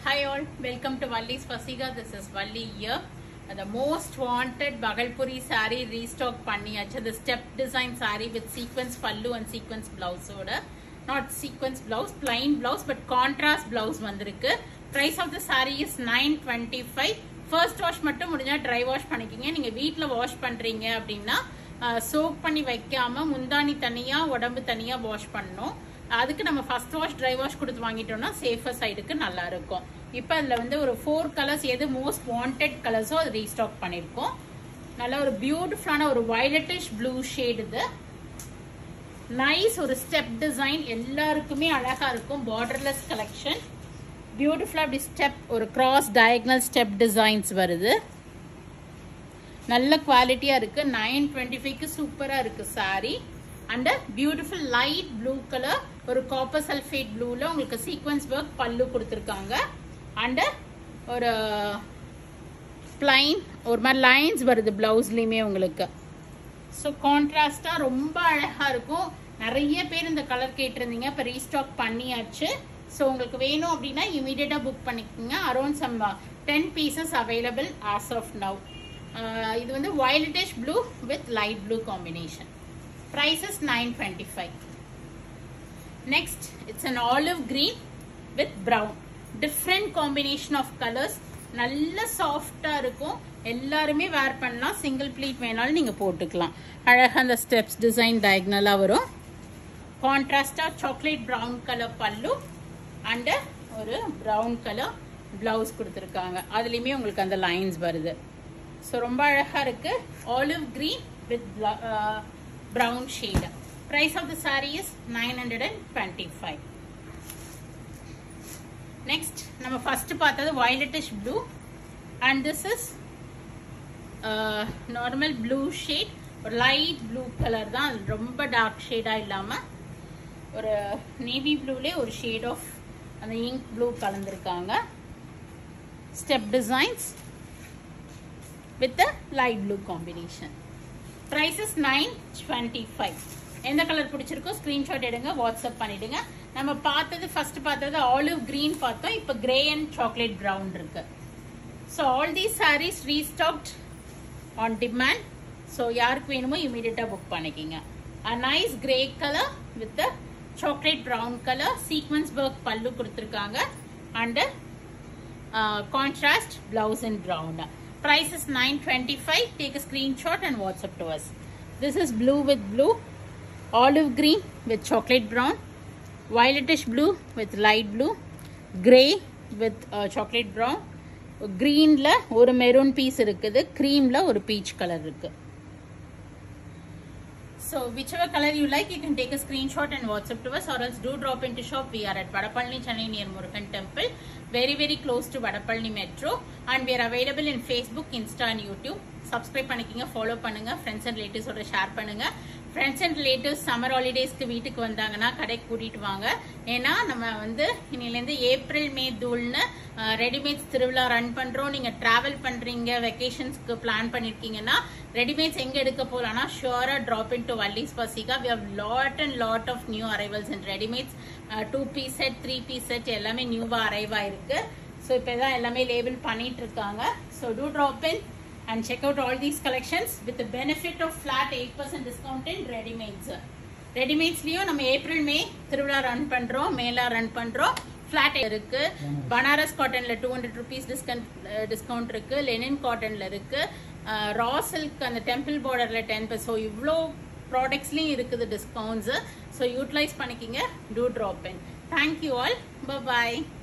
Hi all, welcome to Valli's Fasiga. This is Valli here. The most wanted Bagalpuri saree restock பண்ணியாச்சு the step design saree with sequence pallu and sequence blouse ஓட not sequence blouse plain blouse but contrast blouse வந்திருக்கு price of the saree is 925 first wash மட்டும் முடிஞ்சா dry wash பண்ணிக்கிங்க நீங்க வீட்ல wash பண்றீங்க அப்படின்னா சோக் பண்ணி வைக்காம முந்தானி தனியா உடம்பு தனியா வாஷ் பண்ணணும் அதுக்கு நம்ம ஃபர்ஸ்ட் வாஷ் ட்ரை வாஷ் கொடுத்து வாங்கிட்டோம்னா சேஃபர் சைடுக்கு நல்லா இருக்கும் இப்போ அதில் வந்து ஒரு ஃபோர் கலர்ஸ் எது மோஸ்ட் வாண்டட் கலர்ஸோ அது ரீஸ்டாக் பண்ணியிருக்கோம் நல்ல ஒரு பியூட்டிஃபுல்லான ஒரு வயலட்டிஷ் ப்ளூ ஷேட் இது நைஸ் ஒரு ஸ்டெப் டிசைன் எல்லாருக்குமே அழகா இருக்கும் பார்டர்லெஸ் கலெக்ஷன் பியூட்டிஃபுல்லா அப்படி ஸ்டெப் ஒரு கிராஸ் டயக்னல் ஸ்டெப் டிசைன்ஸ் வருது நல்ல குவாலிட்டியா இருக்கு நைன் டுவெண்ட்டி ஃபைவ்க்கு சூப்பரா இருக்கு sari and beautiful light blue colour ஒரு காப்பர் சல்ஃபேட் ப்ளூல உங்களுக்கு சீக்வன்ஸ் ஒர்க் பல்லு கொடுத்துருக்காங்க அண்ட் ஒரு பிளைன் ஒரு மாதிரி லைன்ஸ் வருது பிளவுஸ்லயுமே உங்களுக்கு ஸோ கான்ட்ராஸ்டா ரொம்ப அழகா இருக்கும் நிறைய பேர் இந்த கலர் கேட்டிருந்தீங்க இப்போ ரீஸ்டாக் பண்ணியாச்சு ஸோ உங்களுக்கு வேணும் அப்படின்னா இமீடியட்டா புக் பண்ணிக்கோங்க around some ten pieces available as of now இது வந்து violetish blue with light blue combination prices nine twenty five next it's an olive green with brown different combination of colours நல்ல சாஃப்டா இருக்கும் எல்லாருமே வேர் பண்ணலாம் சிங்கிள் ப்ளீட் வேணாலும் நீங்க போட்டுக்கலாம் அழகா அந்த ஸ்டெப்ஸ் டிசைன் டயக்னலா வரும் கான்ட்ராஸ்டா chocolate brown colour pallu and ஒரு ப்ரௌன் கலர் பிளவுஸ் கொடுத்துருக்காங்க அதுலயுமே உங்களுக்கு அந்த லைன்ஸ் வருது ஸோ ரொம்ப அழகா இருக்கு olive green with brown shade price of the saree is 925 next நம்ம ஃபர்ஸ்ட் பார்த்தது violet blue and this is uh, normal blue shade ஒரு லைட் ப்ளூ கலர் தான் அது ரொம்ப டார்க் ஷேடா இல்லாம ஒரு நேவி ப்ளூலே ஒரு ஷேட் ஆஃப் அந்த இங்க் ப்ளூ கலந்துருக்காங்க step designs with light blue combination prices nine twenty five எந்த கலர் பிடிச்சிருக்கோ ஸ்கிரீன்ஷாட் எடுங்க வாட்ஸ்அப் பண்ணிடுங்க நம்ம பார்த்தது ஃபர்ஸ்ட் பார்த்தது ஆலிவ் கிரீன் பார்த்தோம் இப்போ கிரே அண்ட் சாக்லேட் ப்ரௌன் இருக்கு so all these saris restocked on demand so யாருக்கு வேணுமோ இமீடியட்டாக புக் பண்ணிக்கிங்க a nice grey colour with chocolate brown colour sequins work pallu கொடுத்துருக்காங்க and contrast blouse in brown price is 925 take a screenshot and whatsapp to us this is blue with blue olive green with chocolate brown violetish blue with light blue gray with uh, chocolate brown greenல ஒரு maroon piece இருக்குது creamல ஒரு peach colour இருக்கு So whichever color you like, you can take a screenshot and WhatsApp to us or else do drop into shop. We are at Vadapalni, Chennai near Murugan Temple. Very, very close to Vadapalni Metro. And we are available in Facebook, Insta and YouTube. Subscribe பண்ணிக்கிங்க follow பண்ணுங்க friends and ரிலேட்டிவ்ஸோட share பண்ணுங்க friends and relatives summer ஹாலிடேஸ்க்கு வீட்டுக்கு வந்தாங்கன்னா கடைக்கு கூட்டிட்டு வாங்க ஏன்னா நம்ம வந்து இன்னிலேருந்து ஏப்ரல் மே தூள்னு ரெடிமேட்ஸ் திருவிழா ரன் பண்றோம் நீங்க டிராவல் பண்றீங்க வெக்கேஷன்ஸ்க்கு பிளான் பண்ணிருக்கீங்கன்னா ரெடிமேட்ஸ் எங்க எடுக்க போலாம்னா ஷுவரா டிராப் இன் டு வல்லிஸ் பசிகா we have lot and lot of new arrivals and readymades two piece set three piece set எல்லாமே நியூவா அரைவ் ஆயிருக்கு ஸோ இப்போ தான் எல்லாமே லேபிள் பண்ணிட்டு இருக்காங்க so to drop in and check out all these collections with the benefit of flat 8% discount in ready-mades. ரெடிமேட்ஸ்லயும் நம்ம ஏப்ரல் மே திருவிழா ரன் பண்றோம் மேலா ரன் பண்றோம் ஃபிளாட் இருக்கு பனாரஸ் காட்டன்ல two hundred rupees discount discount இருக்கு லெனின் காட்டன்ல இருக்கு ரா சில்க் அந்த டெம்பிள் பார்டர்ல டென் ஸோ இவ்வளோ ப்ராடக்ட்ஸ்லயும் இருக்குது டிஸ்கவுண்ட்ஸ் ஸோ யூட்டிலைஸ் பண்ணிக்கிங்க to drop in thank you all bye